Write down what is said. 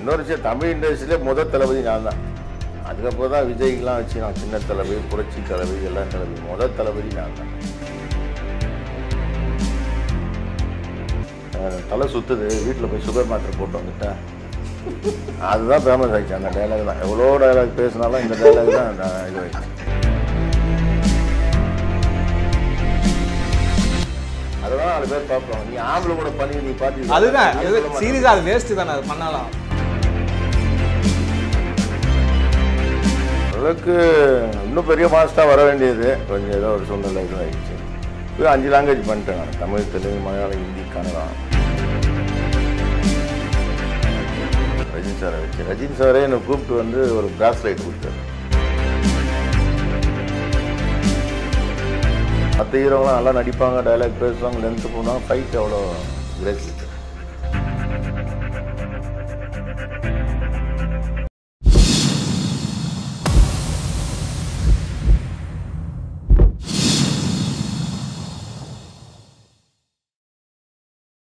இன்னொரு விஷயம் தமிழ் இண்டஸ்ட்ரியிலே முதல் தளபதி நான் தான் அதுக்கப்புறம் தான் விஜய்க்கெலாம் வச்சு நான் சின்ன தளபதி புரட்சி தளபதி எல்லாம் தளபதி முதல் தளபதி நான் தான் அஹ் தலை சுத்துது வீட்டில் போய் சுகர் மாத்திரை போட்டு வந்துட்டேன் அதுதான் ஃபேமஸ் ஆயிடுச்சு அந்த டைலாக் தான் எவ்வளோ டைலாக் பேசினாலும் இந்த டைலாக் தான் நான் இது ஆயிடுச்சு அதெல்லாம் நாலு பேர் பார்ப்போம் நீ ஆம்பளை கூட பண்ணி நீ பார்த்து அதுதான் சீரியஸாக அது வேஸ்ட்டு தானே அது பண்ணலாம் அளவுக்கு இன்னும் பெரிய மாஸ்டராக வர வேண்டியது கொஞ்சம் ஏதோ ஒரு சூழ்நிலை இதுவாகிடுச்சு இப்போ அஞ்சு லாங்குவேஜ் பண்ணிட்டேன் நான் தமிழ் தெலுங்கு மலையாளம் ஹிந்தி கன்னடா ரஜினி சாரை வச்சு ரஜினி சாரே என்னை கூப்பிட்டு வந்து ஒரு பிராஸ்லைட் கொடுத்தாரு மற்ற ஹீரோலாம் நல்லா நடிப்பாங்க டைலாக் பேசுவாங்க லென்த்து போனாங்க ஃபைட் அவ்வளோ கிரேஸ்